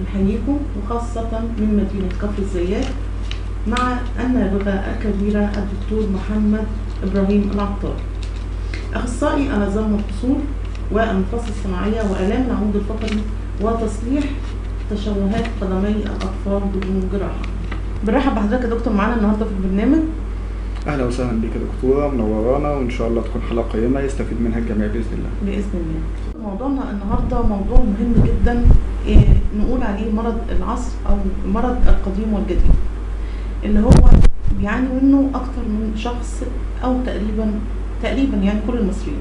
بنحييكم وخاصة من مدينة كفر الزيات مع النابغة الكبيرة الدكتور محمد إبراهيم العطار أخصائي العظام والفصول والمفاصل الصناعية وآلام العمود الفقري وتصليح تشوهات قدمي الأطفال بدون جراحة برحب بحضرتك يا دكتور معانا النهارده في البرنامج اهلا وسهلا بيك يا دكتوره منورانا وان شاء الله تكون حلقه قيمه يستفيد منها الجميع باذن الله بإذن الله موضوعنا النهارده موضوع مهم جدا إيه نقول عليه مرض العصر أو مرض القديم والجديد اللي هو بيعاني منه أكتر من شخص أو تقريبا تقريبا يعني كل المصريين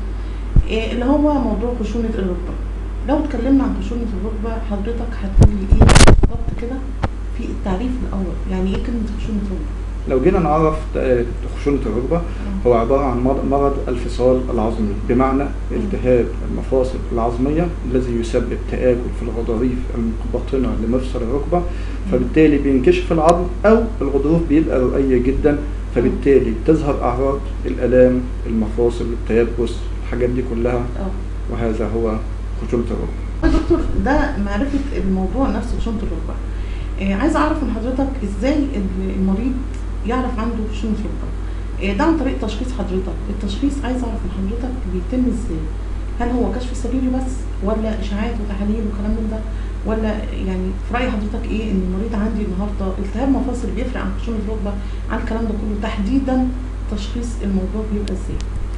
إيه اللي هو موضوع خشونة الركبة لو اتكلمنا عن خشونة الركبة حضرتك هتقول لي ايه بالظبط كده في التعريف الأول يعني ايه كلمة خشونة الركبة؟ لو جينا نعرف آه، خشونه الركبه هو عباره عن مرض- مرض الفصال العظمي بمعنى التهاب المفاصل العظميه الذي يسبب تآكل في الغضاريف المبطنه لمفصل الركبه فبالتالي بينكشف العظم او الغضروف بيبقى رقيق جدا فبالتالي تظهر اعراض الالام المفاصل التيبس الحاجات دي كلها اه وهذا هو خشونه الركبه يا دكتور ده معرفة الموضوع نفسه خشونة الركبة إيه عايزة أعرف من حضرتك إزاي ال- المريض يعرف عنده خشونة ركبة إيه ده عن طريق تشخيص حضرتك التشخيص عايزة أعرف من حضرتك بيتم إزاي هل هو كشف سريري بس ولا إشاعات وتحاليل وكلام من ده ولا يعني في رأي حضرتك إيه إن المريض عندي النهاردة التهاب مفاصل بيفرق عن خشونة الركبة عن الكلام ده كله تحديدا تشخيص الموضوع بيبقى إزاي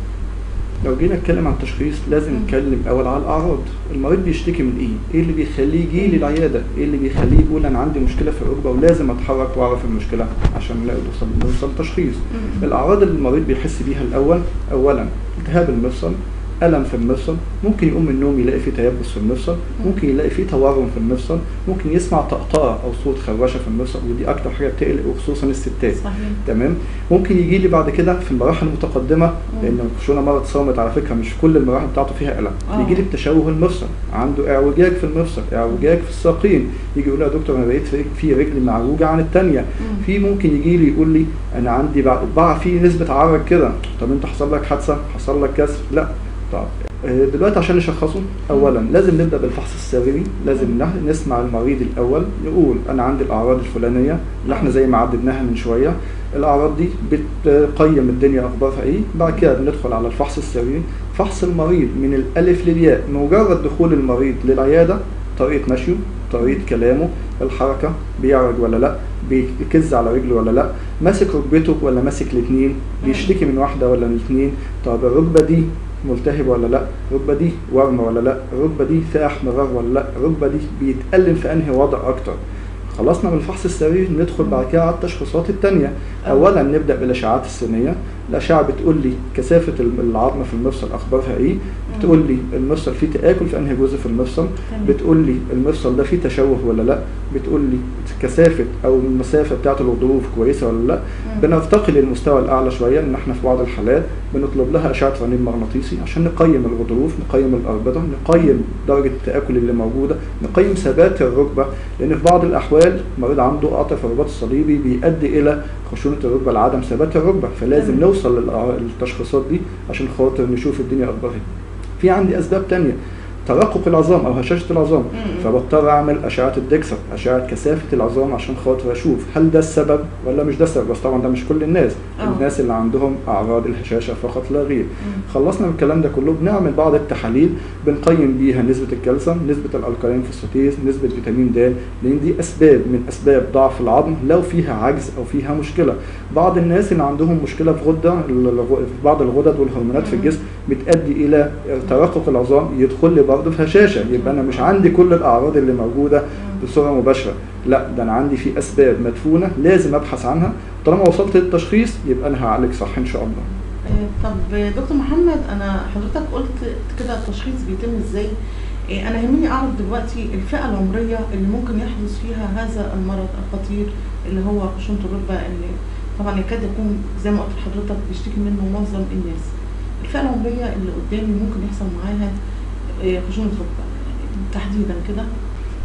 لو جينا نتكلم عن التشخيص لازم مم. نتكلم اول على الاعراض المريض بيشتكي من ايه ايه اللي بيخليه يجي لي العياده ايه اللي بيخليه يقول انا عندي مشكله في الركبه ولازم اتحرك واعرف المشكله عشان نوصل نوصل تشخيص الاعراض اللي المريض بيحس بيها الاول اولا التهاب المفصل الم في المفصل ممكن يقوم من النوم يلاقي فيه تيبس في المفصل ممكن يلاقي فيه تورم في المفصل ممكن يسمع طقطقه او صوت خرشه في المفصل ودي اكتر حاجه بتقلق وخصوصا الستات صحيح تمام ممكن يجي لي بعد كده في المراحل المتقدمه لان الخشونه مرض صامت على فكره مش كل المراحل بتاعته فيها الم آه. يجي لي بتشوه المفصل عنده اعوجاج في المفصل اعوجاج في الساقين يجي يقول لي يا دكتور انا بقيت في- في رجلي معوجه عن الثانيه مم. في ممكن يجي لي يقول لي انا عندي بقى, بقى في نسبه عرق كده طب انت حصل لك حادثه حصل لك كسر لا طب آه، دلوقتي عشان نشخصه اولا لازم نبدا بالفحص السريري لازم نح- نسمع المريض الاول نقول انا عندي الاعراض الفلانيه اللي احنا زي ما عددناها من شويه الاعراض دي بتقيم الدنيا اخبارها ايه بعد كده بندخل على الفحص السريري فحص المريض من الالف للياء مجرد دخول المريض للعياده طريقه مشيه طريقه كلامه الحركه بيعرج ولا لا بيكز على رجله ولا لا ماسك ركبته ولا ماسك الاثنين بيشتكي من واحده ولا من الاثنين طب الركبه دي ملتهبه ولا لا الركبه دي ورمه ولا لا الركبه دي فيها احمرار ولا لا الركبه دي بيتألم في انهي وضع اكتر خلصنا من الفحص السريري ندخل بعد كده على التشخيصات التانية اولا نبدا بالاشعاعات السينيه الاشعه بتقول لي كثافه العظم في المفصل اخبارها ايه بتقول لي المفصل فيه تاكل في انهي جزء في المفصل تمام. بتقول لي المفصل ده فيه تشوه ولا لا بتقول لي كثافه او المسافه بتاعه الغضروف كويسه ولا لا مم. بنرتقي للمستوى الاعلى شويه ان احنا في بعض الحالات بنطلب لها اشعه رنين مغناطيسي عشان نقيم الغضروف نقيم الاربطه نقيم درجه التاكل اللي موجوده نقيم ثبات الركبه لان في بعض الاحوال مريض عنده قطع في الرباط الصليبي بيؤدي الى خشونه الركبه لعدم ثبات الركبه فلازم تمام. نوصل للأع- للتشخيصات دي عشان خاطر نشوف الدنيا اخبارها إيه. في عندي اسباب تانية ترقق العظام او هشاشه العظام مم. فبضطر اعمل اشعه الدكسر اشعه كثافه العظام عشان خاطر اشوف هل ده السبب ولا مش ده السبب بس طبعا ده مش كل الناس آه. الناس اللي عندهم اعراض الهشاشه فقط لا غير مم. خلصنا من الكلام ده كله بنعمل بعض التحاليل بنقيم بيها نسبه الكالسيوم نسبه الالكالين فوسفاتيز نسبه فيتامين د لان دي اسباب من اسباب ضعف العظم لو فيها عجز او فيها مشكله بعض الناس اللي عندهم مشكله في غده الغ- في بعض الغدد والهرمونات في مم. الجسم بتؤدي الى ترقق العظام يدخل لي برضه في هشاشه يبقى انا مش عندي كل الاعراض اللي موجوده بصوره مباشره لا ده انا عندي في اسباب مدفونه لازم ابحث عنها طالما وصلت للتشخيص يبقى انا هعالج صح ان شاء الله آه، طب دكتور محمد انا حضرتك قلت كده التشخيص بيتم ازاي آه، انا يهمني اعرف دلوقتي الفئه العمريه اللي ممكن يحدث فيها هذا المرض الخطير اللي هو خشونه الركبه اللي طبعا يكاد يكون زي ما قلت لحضرتك بيشتكي منه معظم الناس الفئه العمريه اللي قدامي ممكن يحصل معاها آه، خشونه ركبه تحديدا كده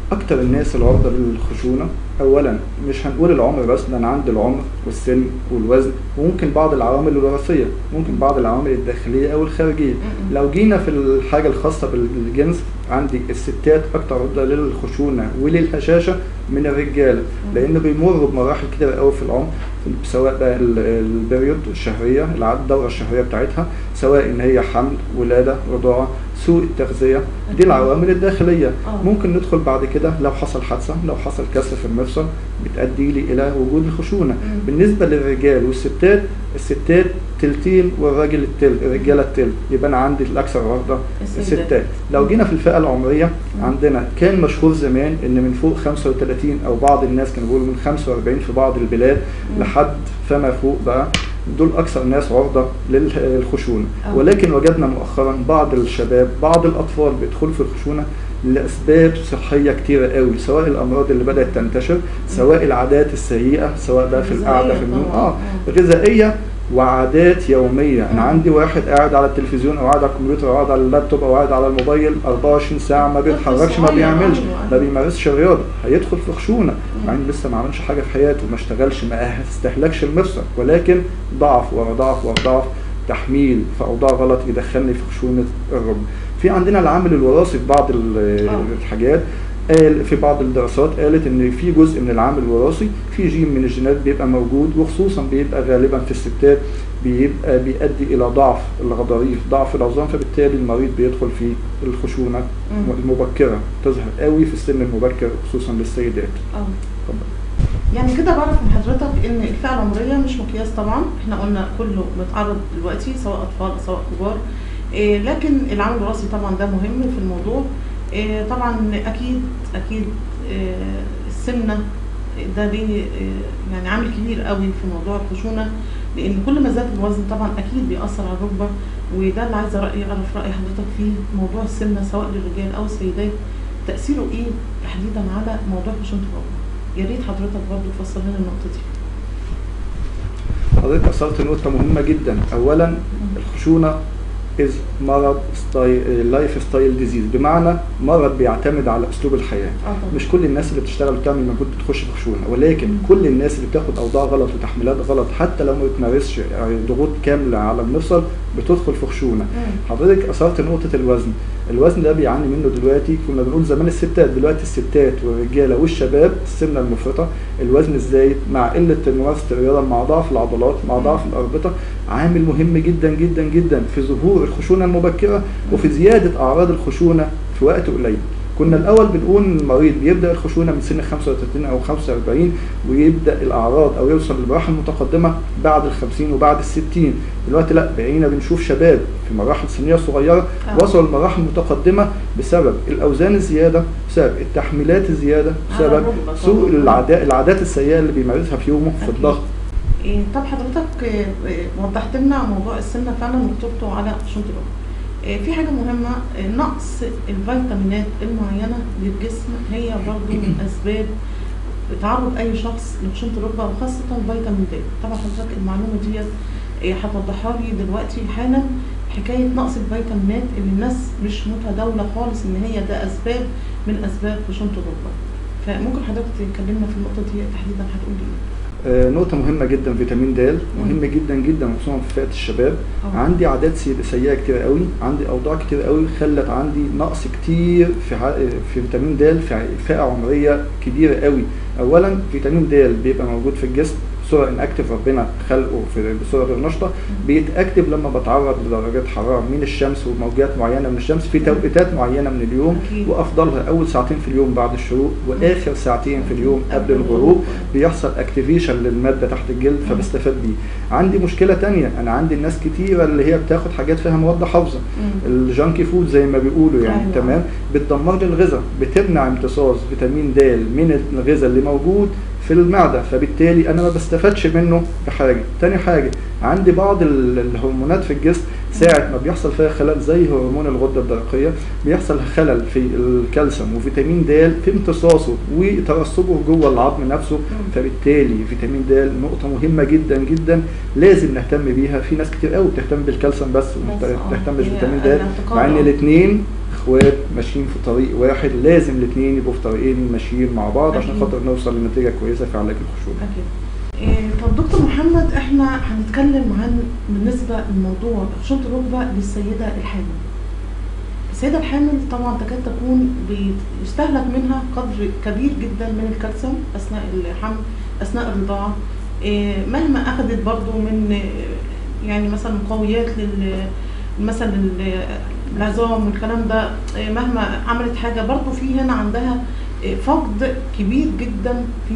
اكتر الناس العرضه للخشونه اولا مش هنقول العمر بس لان عندي العمر والسن والوزن وممكن بعض العوامل الوراثيه ممكن بعض العوامل الداخليه او الخارجيه م-م. لو جينا في الحاجه الخاصه بالجنس عندي الستات اكتر عرضه للخشونه وللهشاشه من الرجاله لان بيمروا بمراحل كتير قوي في العمر سواء بقى ال- البريود الشهريه الع- الدوره الشهريه بتاعتها سواء ان هي حمل ولاده رضاعه سوء التغذيه دي العوامل الداخليه آه. ممكن ندخل بعد كده لو حصل حادثه لو حصل كسر في المفصل بتؤدي لي الى وجود الخشونه مم. بالنسبه للرجال والستات الستات تلتين والراجل التل الرجاله التل يبقى انا عندي الاكثر عرضه السيدات. الستات لو جينا في الفئه العمريه مم. عندنا كان مشهور زمان ان من فوق 35 او بعض الناس كانوا بيقولوا من 45 في بعض البلاد مم. لحد فما فوق بقى دول اكثر ناس عرضه للخشونه أه. ولكن وجدنا مؤخرا بعض الشباب بعض الاطفال بيدخلوا في الخشونه لاسباب صحيه كتيره قوي سواء الامراض اللي بدات تنتشر سواء العادات السيئه سواء بقى في القعده في النوم طبعاً. اه غذائيه وعادات يوميه انا مم. عندي واحد قاعد على التلفزيون او قاعد على الكمبيوتر او قاعد على اللابتوب او قاعد على الموبايل 24 ساعه ما بيتحركش ما صغير، بيعملش أيوة، ما أيوة. بيمارسش رياضه هيدخل في خشونه مم. مع انه لسه ما عملش حاجه في حياته ما اشتغلش ما استهلكش المفصل ولكن ضعف ورا ضعف ورا ضعف تحميل في اوضاع غلط يدخلني في خشونه الركبه في عندنا العامل الوراثي في بعض ال- آه. الحاجات قال في بعض الدراسات قالت ان في جزء من العامل الوراثي في جين من الجينات بيبقى موجود وخصوصا بيبقى غالبا في الستات بيبقى بيؤدي الى ضعف الغضاريف ضعف العظام فبالتالي المريض بيدخل في الخشونه مم. المبكره تظهر قوي في السن المبكر خصوصا للسيدات اه اتفضل. يعني كده بعرف من حضرتك ان الفئه العمريه مش مقياس طبعا احنا قلنا كله متعرض دلوقتي سواء اطفال سواء كبار إيه لكن العامل الوراثي طبعا ده مهم في الموضوع إيه طبعا اكيد اكيد إيه السمنه ده ليه إيه يعني عامل كبير قوي في موضوع الخشونه لان كل ما زاد الوزن طبعا اكيد بيأثر على الركبه وده اللي عايزه رايي اعرف راي حضرتك فيه موضوع السمنه سواء للرجال او السيدات تاثيره ايه تحديدا على موضوع خشونه الركبه يا ريت حضرتك برضو تفسر لنا النقطه دي حضرتك اثرت نقطه مهمه جدا اولا الخشونه از مرض ستايل لايف ستايل ديزيز بمعنى مرض بيعتمد على اسلوب الحياه اه طبعا مش كل الناس اللي بتشتغل وتعمل مجهود بتخش في خشونه ولكن مم. كل الناس اللي بتاخد اوضاع غلط وتحميلات غلط حتى لو ما بتمارسش يعني ضغوط كامله على المفصل بتدخل في خشونه مم. حضرتك اثرت نقطه الوزن الوزن ده بيعاني منه دلوقتي كنا بنقول زمان الستات دلوقتي الستات والرجاله والشباب السمنه المفرطه الوزن الزايد مع قله ممارسه الرياضه مع ضعف العضلات مع مم. ضعف الاربطه عامل مهم جدا جدا جدا في ظهور الخشونه المبكره وفي زياده اعراض الخشونه في وقت قليل كنا الاول بنقول إن المريض بيبدا الخشونه من سن 35 او 45 ويبدا الاعراض او يوصل لمراحل متقدمه بعد ال 50 وبعد ال 60 دلوقتي لا بقينا بنشوف شباب في مراحل سنيه صغيره آه. وصلوا لمراحل متقدمه بسبب الاوزان الزياده بسبب التحميلات الزياده على بسبب الركبة سوء طبعاً. العادات العادات السيئه اللي بيمارسها في يومه في أكيد. الضغط إيه طب حضرتك إيه، إيه، وضحت لنا موضوع السمنه فعلا وخطورته على خشونه الركبه إيه في حاجه مهمه إيه، نقص الفيتامينات المعينه للجسم هي برضو من اسباب تعرض اي شخص لخشونه الركبه وخاصه فيتامين د طبعا حضرتك المعلومه ديت إيه، هتوضحها لي دلوقتي حالا حكايه نقص الفيتامينات اللي الناس مش متداوله خالص ان هي ده اسباب من اسباب خشونه الركبه فممكن حضرتك تكلمنا في النقطه دي تحديدا هتقول لي ايه آه، نقطة مهمة جدا فيتامين د مهم جدا جدا خصوصا في فئة الشباب آه. عندي عادات سي- سيئة كتير قوي عندي أوضاع كتير قوي خلت عندي نقص كتير في ع- في فيتامين د في ع- فئة عمرية كبيرة قوي أولا فيتامين د بيبقى موجود في الجسم بصورة انكتف ربنا خلقه في بصورة غير نشطة بيتأكتف لما بتعرض لدرجات حرارة من الشمس وموجات معينة من الشمس في توقيتات معينة من اليوم أكيد. وأفضلها أول ساعتين في اليوم بعد الشروق وآخر ساعتين في اليوم قبل الغروب بيحصل اكتيفيشن للماده تحت الجلد مم. فبستفاد بيه عندي مشكله تانية انا عندي الناس كتيره اللي هي بتاخد حاجات فيها مواد حافظه مم. الجانكي فود زي ما بيقولوا يعني أيوة. تمام بتدمر لي الغذاء بتمنع امتصاص فيتامين د من الغذاء اللي موجود في المعده فبالتالي انا ما بستفادش منه بحاجه تاني حاجه عندي بعض ال- الهرمونات في الجسم ساعة ما بيحصل فيها خلل زي هرمون الغدة الدرقية بيحصل خلل في الكالسيوم وفيتامين د في امتصاصه وترسبه جوه العظم نفسه فبالتالي فيتامين د نقطة مهمة جدا جدا لازم نهتم بيها في ناس كتير قوي بتهتم بالكالسيوم بس وما بس، آه. بتهتمش هي بفيتامين د الاعتقاد، مع ان آه. الاثنين اخوات ماشيين في طريق واحد لازم الاثنين يبقوا في طريقين ماشيين مع بعض عشان أكيد. خاطر نوصل لنتيجه كويسه في علاج الخشونه اكيد إيه طب دكتور محمد احنا هنتكلم عن بالنسبه لموضوع خشونه الركبه للسيده الحامل السيده الحامل طبعا تكاد تكون بيستهلك منها قدر كبير جدا من الكالسيوم اثناء الحمل اثناء الرضاعه إيه مهما اخذت برضو من إيه، يعني مثلا مقويات لل مثلا ال- العظام والكلام ده إيه مهما عملت حاجه برضو في هنا عندها إيه، فقد كبير جدا في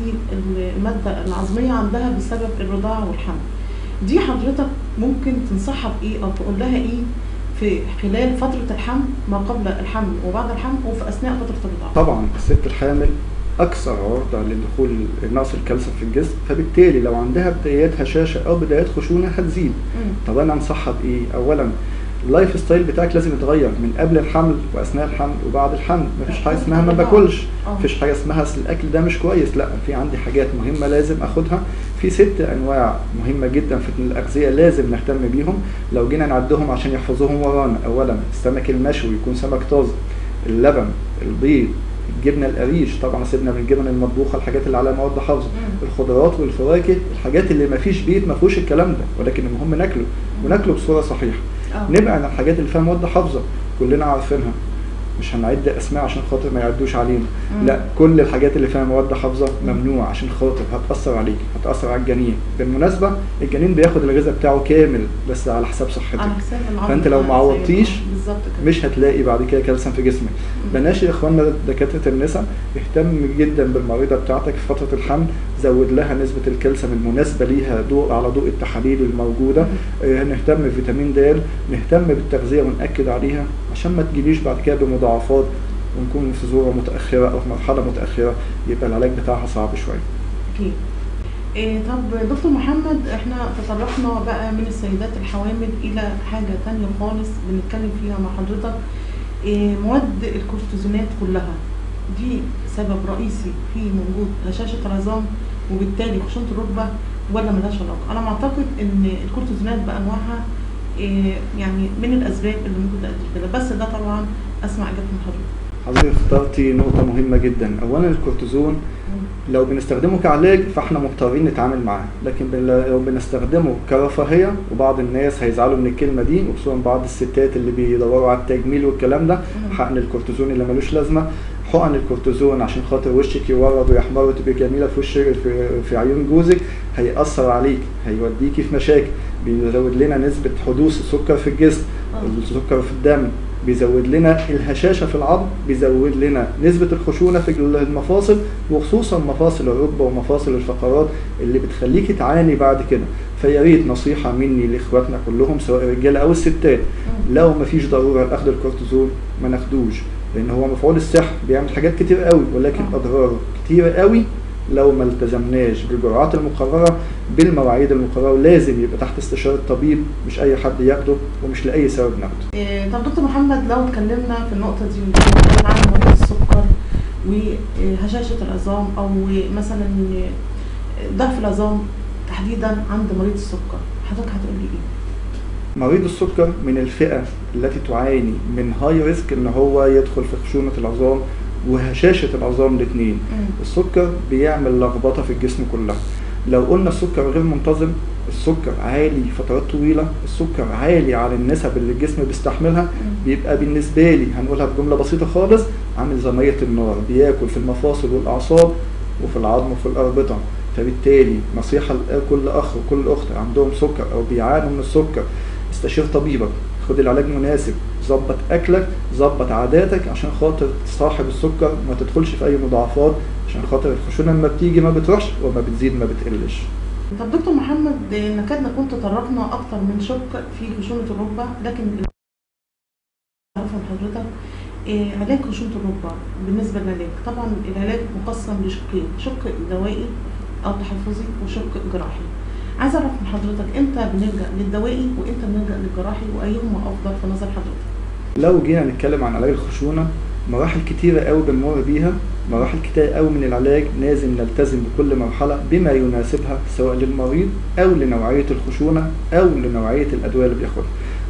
الماده العظميه عندها بسبب الرضاعه والحمل دي حضرتك ممكن تنصحها بايه او تقول لها ايه في خلال فتره الحمل ما قبل الحمل وبعد الحمل وفي اثناء فتره الرضاعه طبعا الست الحامل اكثر عرضه لدخول نقص الكالسيوم في الجسم فبالتالي لو عندها بدايات هشاشه او بدايات خشونه هتزيد مم. طب انا انصحها بايه اولا اللايف ستايل بتاعك لازم يتغير من قبل الحمل واثناء الحمل وبعد الحمل مفيش حاجه اسمها ما باكلش آه. مفيش حاجه اسمها اصل الاكل ده مش كويس لا في عندي حاجات مهمه لازم اخدها في ست انواع مهمه جدا في الاغذيه لازم نهتم بيهم لو جينا نعدهم عشان يحفظوهم ورانا اولا السمك المشوي يكون سمك طازج اللبن البيض الجبنه القريش طبعا سيبنا من الجبن المطبوخه الحاجات اللي عليها مواد حافظه مم. الخضروات والفواكه الحاجات اللي ما فيش بيت ما فيهوش الكلام ده ولكن المهم ناكله وناكله بصوره صحيحه آه. نبعد عن الحاجات اللي فيها مواد حافظه كلنا عارفينها مش هنعد اسماء عشان خاطر ما يعدوش علينا مم. لا كل الحاجات اللي فيها مواد حافظه ممنوع عشان خاطر هتاثر عليك هتاثر على الجنين بالمناسبه الجنين بياخد الغذاء بتاعه كامل بس على حساب صحتك على حساب العظم فانت لو بتاع ما السيدة. عوضتيش آه، بالظبط كده مش هتلاقي بعد كده كالسيوم في جسمك بلاش يا اخواننا دكاتره النساء اهتم جدا بالمريضه بتاعتك في فتره الحمل زود لها نسبه الكالسيوم المناسبه ليها ضوء على ضوء التحاليل الموجوده آه، نهتم بفيتامين د نهتم بالتغذيه ونأكد عليها عشان ما تجيليش بعد كده بمضاعفات ونكون في ذروه متاخره او في مرحله متاخره يبقى العلاج بتاعها صعب شويه اكيد إيه طب دكتور محمد احنا تطرقنا بقى من السيدات الحوامل الى حاجة تانية خالص بنتكلم فيها مع حضرتك إيه مواد الكورتيزونات كلها دي سبب رئيسي في وجود هشاشة العظام وبالتالي خشونة الركبة ولا ملهاش علاقة؟ أنا معتقد إن الكورتيزونات بأنواعها إيه يعني من الأسباب اللي ممكن تؤدي كده بس ده طبعا أسمع إجابة من حضرتك. حضرتك اخترتي نقطه مهمه جدا اولا الكورتيزون لو بنستخدمه كعلاج فاحنا مضطرين نتعامل معاه لكن بن- لو بنستخدمه كرفاهيه وبعض الناس هيزعلوا من الكلمه دي وخصوصا بعض الستات اللي بيدوروا على التجميل والكلام ده مم. حقن الكورتيزون اللي ملوش لازمه حقن الكورتيزون عشان خاطر وشك يورد ويحمر وتبقي جميله في وش في, في عيون جوزك هيأثر عليك هيوديكي في مشاكل بيزود لنا نسبه حدوث السكر في الجسم آه. السكر في الدم بيزود لنا الهشاشة في العظم بيزود لنا نسبة الخشونة في المفاصل وخصوصا مفاصل الركبة ومفاصل الفقرات اللي بتخليكي تعاني بعد كده فيا ريت نصيحة مني لإخواتنا كلهم سواء الرجالة أو الستات مم. لو مفيش ضرورة لأخذ الكورتيزون ما ناخدوش لأن هو مفعول السحر بيعمل حاجات كتير قوي ولكن آه. أضراره كتير قوي لو ما التزمناش بالجرعات المقررة بالمواعيد المقررة ولازم يبقى تحت استشارة طبيب مش أي حد ياخده ومش لأي سبب ناخده إيه، طب دكتور محمد لو اتكلمنا في النقطة دي ونتكلم عن مريض السكر وهشاشة العظام أو مثلا ضعف العظام تحديدا عند مريض السكر حضرتك هتقول لي ايه؟ مريض السكر من الفئة التي تعاني من هاي ريسك ان هو يدخل في خشونة العظام وهشاشة العظام الاثنين مم. السكر بيعمل لخبطة في الجسم كلها لو قلنا السكر غير منتظم السكر عالي فترات طويلة السكر عالي على النسب اللي الجسم بيستحملها مم. بيبقى بالنسبة لي هنقولها بجملة بسيطة خالص عامل زي مية النار بياكل في المفاصل والأعصاب وفي العظم وفي الأربطة فبالتالي نصيحة لكل أخ وكل أخت عندهم سكر أو بيعانوا من السكر استشير طبيبك خد العلاج مناسب ظبط أكلك ظبط عاداتك عشان خاطر صاحب السكر ما تدخلش في أي مضاعفات عشان خاطر الخشونة لما بتيجي ما بتروحش وما بتزيد ما بتقلش طب دكتور محمد نكاد نكون تطرقنا أكتر من شق في خشونة الركبة لكن اللي أعرفه من حضرتك إيه علاج خشونة الركبة بالنسبة للعلاج طبعا العلاج مقسم لشقين شق دوائي أو تحفظي وشق جراحي عايز أعرف من حضرتك إمتى بنلجأ للدوائي وإمتى بنلجأ للجراحي وأيهما أفضل في نظر حضرتك؟ لو جينا نتكلم عن علاج الخشونة مراحل كتيرة قوي بنمر بيها مراحل كتيرة قوي من العلاج لازم نلتزم بكل مرحلة بما يناسبها سواء للمريض أو لنوعية الخشونة أو لنوعية الأدوية اللي بياخدها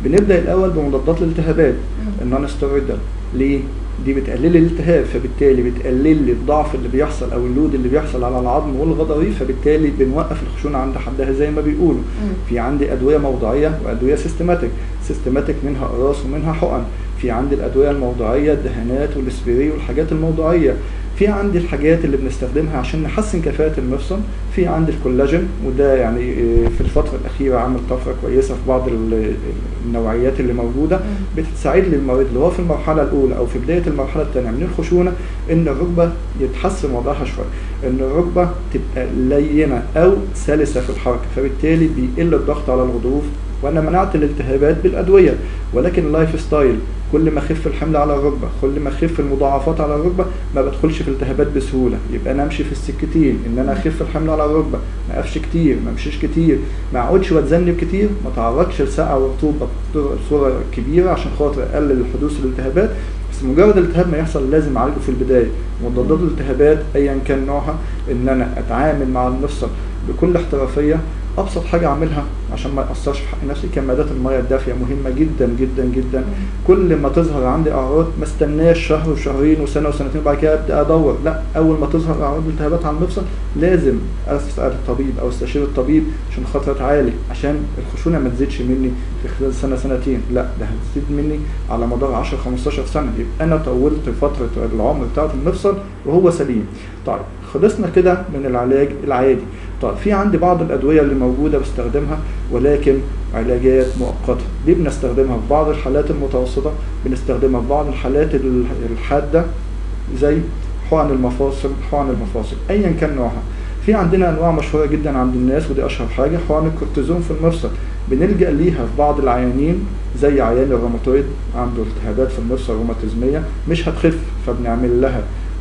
بنبدا الاول بمضادات الالتهابات مم. النون ستيرويدال ليه؟ دي بتقلل لي الالتهاب فبالتالي بتقلل لي الضعف اللي بيحصل او اللود اللي بيحصل على العظم والغضاريف فبالتالي بنوقف الخشونه عند حدها زي ما بيقولوا مم. في عندي ادويه موضعيه وادويه سيستماتيك سيستماتيك منها اقراص ومنها حقن في عندي الادويه الموضعيه الدهانات والسبراي والحاجات الموضعيه في عندي الحاجات اللي بنستخدمها عشان نحسن كفاءة المفصل في عندي الكولاجين وده يعني آه، في الفترة الأخيرة عمل طفرة كويسة في بعض ال- النوعيات اللي موجودة مم. بتساعد لي المريض اللي هو في المرحلة الأولى أو في بداية المرحلة الثانية من الخشونة إن الركبة يتحسن وضعها شوية إن الركبة تبقى لينة أو سلسة في الحركة فبالتالي بيقل الضغط على الغضروف وأنا منعت الالتهابات بالأدوية ولكن اللايف ستايل كل ما اخف الحمل على الركبه كل ما اخف المضاعفات على الركبه ما بدخلش في التهابات بسهوله يبقى انا امشي في السكتين ان انا اخف الحمل على الركبه ما اقفش كتير ما امشيش كتير ما اقعدش واتذنب كتير ما اتعرضش لسقعه ورطوبه بصوره كبيره عشان خاطر اقلل حدوث الالتهابات بس مجرد الالتهاب ما يحصل لازم اعالجه في البدايه مضادات الالتهابات ايا كان نوعها ان انا اتعامل مع المفصل بكل احترافيه ابسط حاجه اعملها عشان ما ياثرش في حق نفسي كمادات الميه الدافيه مهمه جدا جدا جدا كل ما تظهر عندي اعراض ما استناش شهر وشهرين وسنه وسنتين وبعد كده ابدا ادور لا اول ما تظهر اعراض التهابات على المفصل لازم اسال الطبيب او استشير الطبيب عشان خاطر اتعالج عشان الخشونه ما تزيدش مني في خلال سنه سنتين لا ده هتزيد مني على مدار 10 15 سنه يبقى انا طولت فتره العمر بتاعه المفصل وهو سليم طيب خلصنا كده من العلاج العادي طيب في عندي بعض الادويه اللي موجوده بستخدمها ولكن علاجات مؤقته دي بنستخدمها في بعض الحالات المتوسطه بنستخدمها في بعض الحالات ال- الحاده زي حقن المفاصل حقن المفاصل ايا كان نوعها في عندنا انواع مشهوره جدا عند الناس ودي اشهر حاجه حقن الكورتيزون في المفصل بنلجا ليها في بعض العيانين زي عيان الروماتويد عنده التهابات في المفصل روماتيزميه مش هتخف فبنعمل لها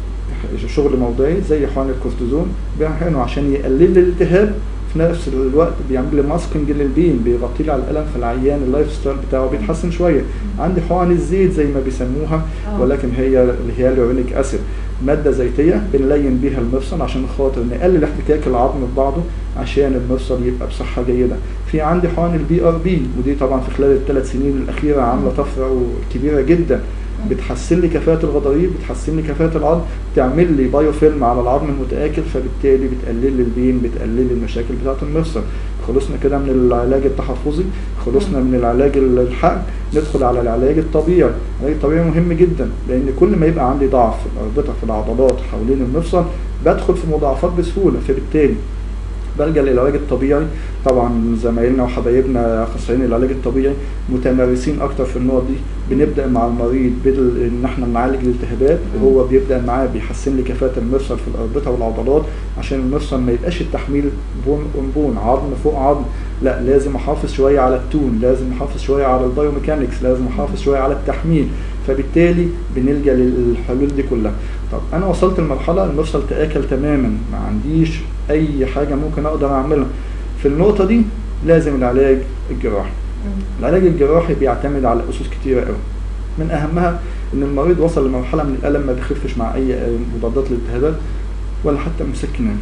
شغل موضعي زي حقن الكورتيزون بنحقنه عشان يقلل الالتهاب في نفس الوقت بيعمل لي ماسكنج للبين بيغطي لي على الالم فالعيان اللايف ستايل بتاعه بيتحسن شويه عندي حقن الزيت زي ما بيسموها آه. ولكن هي اللي هي اليورينيك اسيد ماده زيتيه بنلين بيها المفصل عشان خاطر نقلل احتكاك العظم ببعضه عشان المفصل يبقى بصحه جيده في عندي حقن البي ار بي ودي طبعا في خلال الثلاث سنين الاخيره عامله طفره كبيره جدا بتحسن لي كفاءة الغضاريف بتحسن لي كفاءة العظم تعمل لي بايو فيلم على العظم المتآكل فبالتالي بتقلل لي البين بتقلل لي المشاكل بتاعة المفصل خلصنا كده من العلاج التحفظي خلصنا من العلاج الحقن ندخل على العلاج الطبيعي العلاج الطبيعي مهم جدا لان كل ما يبقى عندي ضعف في الاربطه في العضلات حوالين المفصل بدخل في مضاعفات بسهوله فبالتالي بلجا للعلاج الطبيعي طبعا زمايلنا وحبايبنا اخصائيين العلاج الطبيعي متمارسين اكتر في النقط دي بنبدا مع المريض بال- ان احنا نعالج الالتهابات وهو بيبدا معاه بيحسن لي كفاءه المفصل في الاربطه والعضلات عشان المفصل ما يبقاش التحميل بون اون بون عظم فوق عظم لا لازم احافظ شويه على التون لازم احافظ شويه على البايوميكانكس لازم احافظ شويه على التحميل فبالتالي بنلجا للحلول دي كلها طب انا وصلت لمرحله المفصل تاكل تماما ما عنديش اي حاجه ممكن اقدر اعملها في النقطه دي لازم العلاج الجراحي العلاج الجراحي بيعتمد على اسس كتيره قوي من اهمها ان المريض وصل لمرحله من الالم ما بيخفش مع اي مضادات للالتهابات ولا حتى مسكنات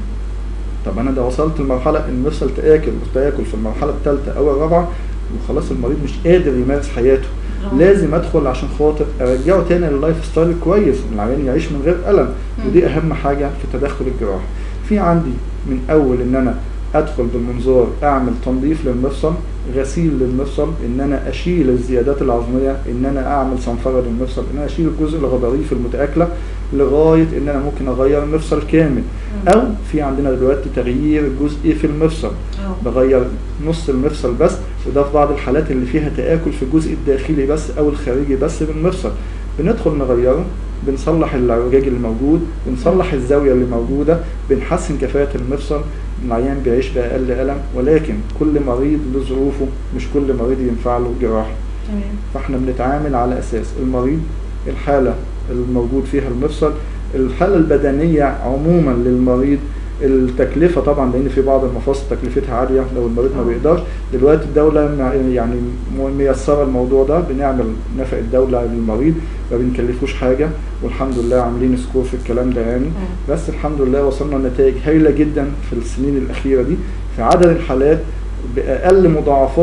طب انا ده وصلت لمرحله المفصل تاكل تاكل في المرحله الثالثه او الرابعه وخلاص المريض مش قادر يمارس حياته آه. لازم ادخل عشان خاطر ارجعه تاني لللايف ستايل كويس ان العيان يعيش من غير الم مم. ودي اهم حاجه في التدخل الجراحي في عندي من اول ان انا ادخل بالمنظار اعمل تنظيف للمفصل غسيل للمفصل ان انا اشيل الزيادات العظميه ان انا اعمل صنفره للمفصل ان انا اشيل الجزء الغضاريف المتاكله لغايه ان انا ممكن اغير المفصل كامل او في عندنا دلوقتي تغيير جزئي في المفصل اه بغير نص المفصل بس وده في بعض الحالات اللي فيها تآكل في الجزء الداخلي بس أو الخارجي بس من المفصل بندخل نغيره بنصلح العوجاج اللي موجود بنصلح الزاوية اللي موجودة بنحسن كفاءة المفصل العيان بيعيش بأقل ألم ولكن كل مريض له ظروفه مش كل مريض ينفع له جراحة تمام فاحنا بنتعامل على أساس المريض الحالة الموجود فيها المفصل الحالة البدنية عموما للمريض التكلفة طبعا لأن في بعض المفاصل تكلفتها عالية لو المريض ما آه. بيقدرش دلوقتي الدولة مع- يعني م- ميسرة الموضوع ده بنعمل نفق الدولة للمريض ما بنكلفوش حاجة والحمد لله عاملين سكور في الكلام ده يعني آه. بس الحمد لله وصلنا لنتائج هايلة جدا في السنين الأخيرة دي في عدد الحالات بأقل مضاعفات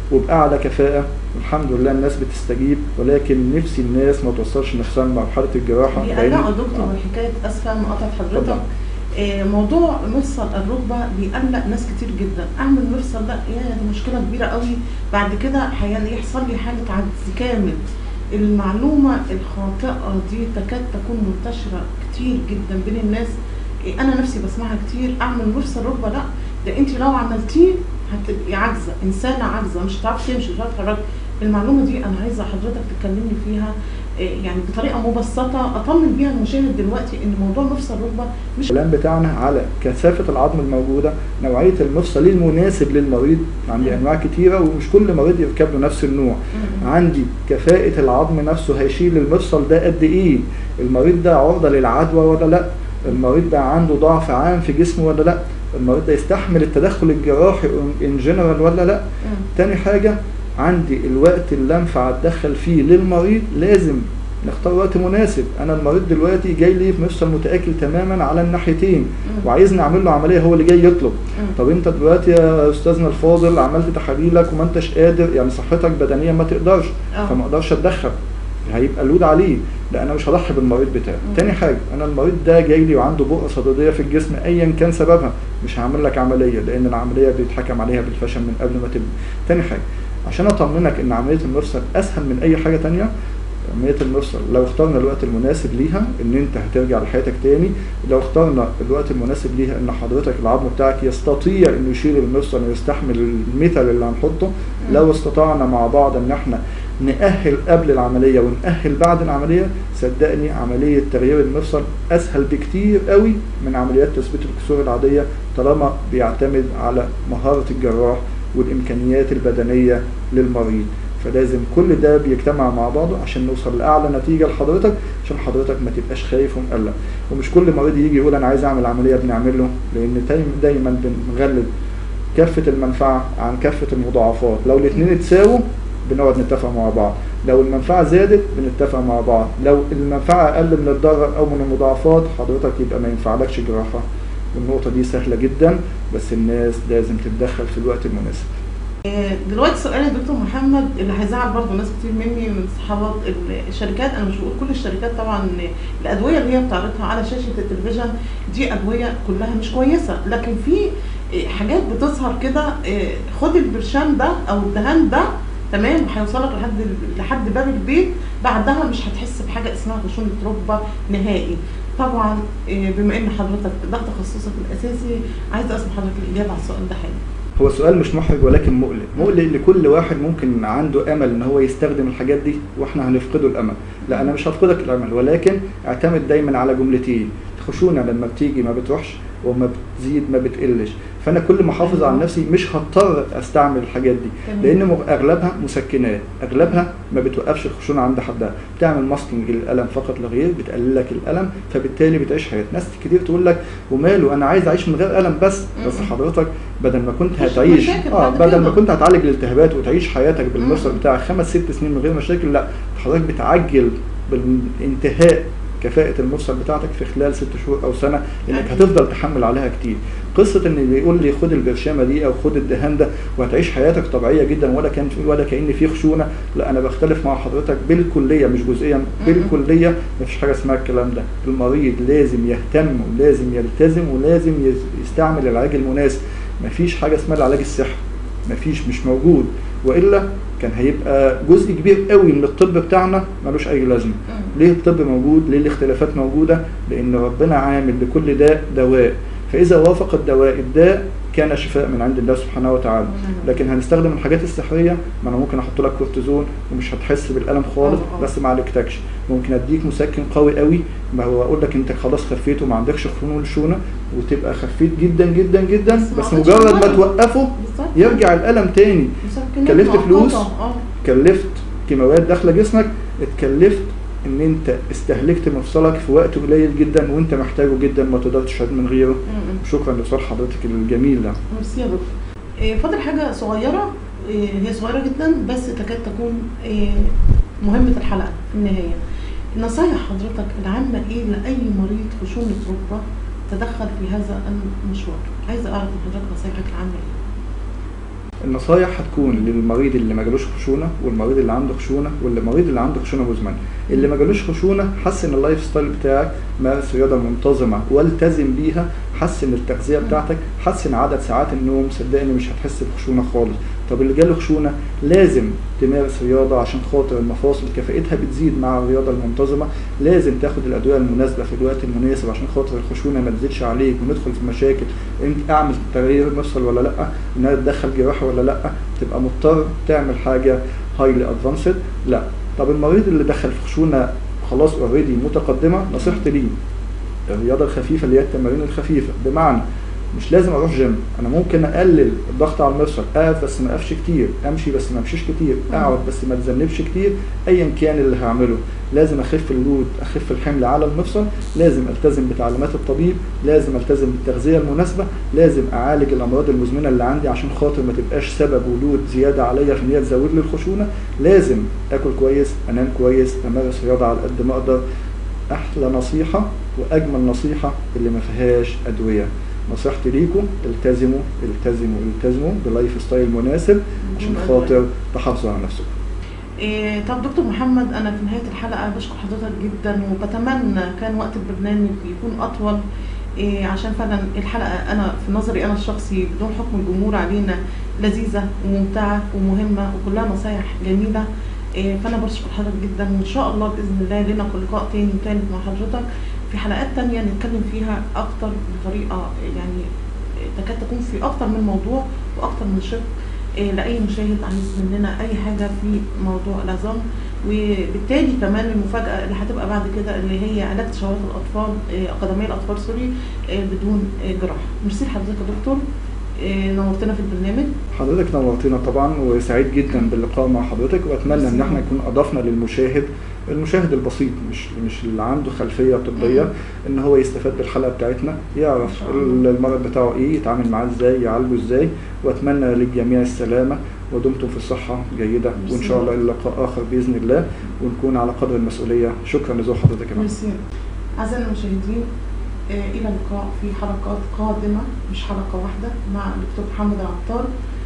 وباعلى كفاءه الحمد لله الناس بتستجيب ولكن نفسي الناس ما توصلش نفسها لمرحله الجراحه بيقلقوا دكتور حكايه اسفه مقاطعه حضرتك اتفضل. آه، موضوع مفصل الركبه بيقلق ناس كتير جدا اعمل مفصل لا يا دي مشكله كبيره قوي بعد كده هي- يحصل لي حاله عجز كامل المعلومه الخاطئه دي تكاد تكون منتشره كتير جدا بين الناس آه، انا نفسي بسمعها كتير اعمل مفصل ركبه لا ده انت لو عملتيه هتبقي عاجزه انسانه عاجزه مش هتعرفي تمشي مش هتعرفي تتحركي المعلومه دي انا عايزه حضرتك تتكلمني فيها آه، يعني بطريقه مبسطه اطمن بيها المشاهد دلوقتي ان موضوع مفصل الركبه مش الكلام بتاعنا على كثافة العظم الموجودة نوعية المفصل المناسب للمريض عندي أنواع كتيرة ومش كل مريض يركب له نفس النوع مم. عندي كفاءة العظم نفسه هيشيل المفصل ده قد إيه المريض ده عرضة للعدوى ولا لأ المريض ده عنده ضعف عام في جسمه ولا لأ المريض ده يستحمل التدخل الجراحي ان جنرال ولا لأ مم. تاني حاجة عندي الوقت اللي انفع اتدخل فيه للمريض لازم نختار وقت مناسب انا المريض دلوقتي جاي لي في مفصل متاكل تماما على الناحيتين مم. وعايزني اعمل له عمليه هو اللي جاي يطلب مم. طب انت دلوقتي يا استاذنا الفاضل عملت تحاليلك وما انتش قادر يعني صحتك بدنيا ما تقدرش آه. فما اقدرش اتدخل هيبقى لود عليه لا انا مش هضحي بالمريض بتاعي مم. تاني حاجه انا المريض ده جاي لي وعنده بؤره صديديه في الجسم ايا كان سببها مش هعمل لك عمليه لان العمليه بيتحكم عليها بالفشل من قبل ما تبدا تاني حاجه عشان اطمنك ان عمليه المفصل اسهل من اي حاجه تانية عمليه المفصل لو اخترنا الوقت المناسب ليها ان انت هترجع لحياتك تاني لو اخترنا الوقت المناسب ليها ان حضرتك العظم بتاعك يستطيع انه يشيل المفصل ويستحمل المثل اللي هنحطه لو استطعنا مع بعض ان احنا نأهل قبل العملية ونأهل بعد العملية صدقني عملية تغيير المفصل أسهل بكتير قوي من عمليات تثبيت الكسور العادية طالما بيعتمد على مهارة الجراح والإمكانيات البدنية للمريض فلازم كل ده بيجتمع مع بعضه عشان نوصل لأعلى نتيجة لحضرتك عشان حضرتك ما تبقاش خايف ومقلق ومش كل مريض يجي يقول أنا عايز أعمل عملية بنعمل له لأن دايما دايما بنغلب كافة المنفعة عن كافة المضاعفات لو الاتنين اتساووا بنقعد نتفق مع بعض لو المنفعة زادت بنتفق مع بعض لو المنفعة أقل من الضرر أو من المضاعفات حضرتك يبقى ما ينفعلكش جراحة والنقطة دي سهلة جدا بس الناس لازم تتدخل في الوقت المناسب آه، دلوقتي سؤال يا دكتور محمد اللي هيزعل برضه ناس كتير مني من صحابات الشركات انا مش بقول كل الشركات طبعا الادويه اللي هي بتعرضها على شاشه التلفزيون دي ادويه كلها مش كويسه لكن في آه، حاجات بتظهر كده آه، خد البرشام ده او الدهان ده تمام وهيوصلك لحد لحد باب البيت بعدها مش هتحس بحاجه اسمها خشونه ركبه نهائي طبعا آه، بما ان حضرتك ده تخصصك الاساسي عايزه اسمع حضرتك الاجابه على السؤال ده حاجه هو سؤال مش محرج ولكن مقلق مقلق لكل واحد ممكن عنده امل ان هو يستخدم الحاجات دي واحنا هنفقده الامل لا انا مش هفقدك الامل ولكن اعتمد دايما على جملتين الخشونه لما بتيجي ما بتروحش وما بتزيد ما بتقلش فانا كل ما احافظ على نفسي مش هضطر استعمل الحاجات دي تمام. لان م- اغلبها مسكنات اغلبها ما بتوقفش الخشونه عند حدها بتعمل ماسكنج للالم فقط لا غير بتقلل لك الالم فبالتالي بتعيش حياه ناس كتير تقول لك وماله انا عايز اعيش من غير الم بس بس مم. حضرتك بدل ما كنت مش هتعيش مشاكل اه بعد بدل ما كده. كنت هتعالج الالتهابات وتعيش حياتك بالمفصل مم. بتاعك خمس ست سنين من غير مشاكل لا حضرتك بتعجل بالانتهاء كفاءة المفصل بتاعتك في خلال ست شهور أو سنة لأنك أكيد. هتفضل تحمل عليها كتير. قصة إن اللي يقول لي خد البرشامة دي أو خد الدهان ده وهتعيش حياتك طبيعية جدا ولا كان في ولا كأن في خشونة، لا أنا بختلف مع حضرتك بالكلية مش جزئيا بالكلية مفيش حاجة اسمها الكلام ده. المريض لازم يهتم ولازم يلتزم ولازم يز- يستعمل العلاج المناسب. مفيش حاجة اسمها العلاج السحري. مفيش مش موجود والا كان هيبقى جزء كبير قوي من الطب بتاعنا ملوش اي لازمه مم. ليه الطب موجود ليه الاختلافات موجوده لان ربنا عامل لكل داء دواء فاذا وافق الدواء الداء كان شفاء من عند الله سبحانه وتعالى لكن هنستخدم الحاجات السحريه ما انا ممكن احط لك كورتيزون ومش هتحس بالالم خالص آه، آه. بس ما عالجتكش ممكن اديك مسكن قوي قوي ما هو اقول لك انت خلاص خفيت وما عندكش خنون شونه وتبقى خفيت جدا جدا جدا بس ما بس عملتش مجرد ما مرض. توقفه بالظبط. يرجع الالم تاني مسكنات كلفت مؤقتة. فلوس؟ اه كلفت كيماويات داخله جسمك اتكلفت ان انت استهلكت مفصلك في وقت قليل جدا وانت محتاجه جدا ما تقدرش تشهد من غيره مم. شكرا لسؤال حضرتك الجميل ده ميرسي يا دكتور إيه، فاضل حاجة صغيرة إيه، هي صغيرة جدا بس تكاد تكون إيه، مهمة الحلقة في النهاية نصايح حضرتك العامة ايه لأي مريض خشونة ركبة تدخل في هذا المشوار عايزة أعرف من حضرتك نصايحك العامة ايه النصايح هتكون للمريض اللي ما جالوش خشونه والمريض اللي عنده خشونه والمريض اللي عنده خشونه مزمنه اللي ما جالوش خشونه حسن اللايف ستايل بتاعك مارس رياضه منتظمه والتزم بيها حسن التغذيه بتاعتك حسن عدد ساعات النوم صدقني مش هتحس بخشونه خالص طب اللي جاله خشونه لازم تمارس رياضه عشان خاطر المفاصل كفاءتها بتزيد مع الرياضه المنتظمه لازم تاخد الادويه المناسبه في الوقت المناسب عشان خاطر الخشونه ما تزيدش عليك وندخل في مشاكل انت اعمل تغيير مفصل ولا لا انها تدخل جراحه ولا لا تبقى مضطر تعمل حاجه هايلي ادفانسد لا طب المريض اللي دخل في خشونه خلاص اوريدي متقدمه نصيحتي ليه الرياضه الخفيفه اللي هي التمارين الخفيفه بمعنى مش لازم اروح جيم انا ممكن اقلل الضغط على المفصل اقف بس ما اقفش كتير امشي بس ما امشيش كتير اقعد بس ما اتذنبش كتير ايا كان اللي هعمله لازم اخف اللود اخف الحمل على المفصل لازم التزم بتعليمات الطبيب لازم التزم بالتغذيه المناسبه لازم اعالج الامراض المزمنه اللي عندي عشان خاطر ما تبقاش سبب ولود زياده عليا في ان هي تزود لي الخشونه لازم اكل كويس انام كويس امارس رياضه على قد ما اقدر احلى نصيحه واجمل نصيحه اللي ما فيهاش ادويه نصيحتي ليكم التزموا التزموا التزموا بلايف ستايل مناسب عشان خاطر تحافظوا على نفسكم إيه طب دكتور محمد انا في نهايه الحلقه بشكر حضرتك جدا وبتمنى كان وقت البرنامج يكون اطول إيه عشان فعلا الحلقه انا في نظري انا الشخصي بدون حكم الجمهور علينا لذيذه وممتعه ومهمه وكلها نصايح جميله إيه فانا بشكر حضرتك جدا وان شاء الله باذن الله لنا لقاء تاني وتالت مع حضرتك في حلقات تانية نتكلم فيها اكتر بطريقه يعني تكاد تكون في اكتر من موضوع واكتر من شق إيه لاي مشاهد عايز مننا اي حاجه في موضوع العظام وبالتالي كمان المفاجاه اللي هتبقى بعد كده اللي هي علاج تشوهات الاطفال إيه قدمي الاطفال سوري إيه بدون جراحه ميرسي لحضرتك يا دكتور نورتنا في البرنامج حضرتك نورتنا طبعا وسعيد جدا باللقاء مع حضرتك واتمنى ان احنا نكون اضفنا للمشاهد المشاهد البسيط مش مش اللي عنده خلفيه طبيه ان هو يستفاد بالحلقه بتاعتنا يعرف المرض بتاعه ايه يتعامل معاه ازاي يعالجه ازاي واتمنى للجميع السلامه ودمتم في صحه جيده وان شاء الله اللقاء اخر باذن الله ونكون على قدر المسؤوليه شكرا لزور حضرتك يا ميرسي اعزائي المشاهدين الى اللقاء في حلقات قادمه مش حلقه واحده مع الدكتور محمد العطار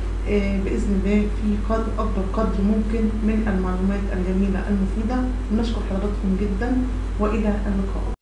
باذن الله في قدر اكبر قدر ممكن من المعلومات الجميله المفيده ونشكر حضراتكم جدا والى اللقاء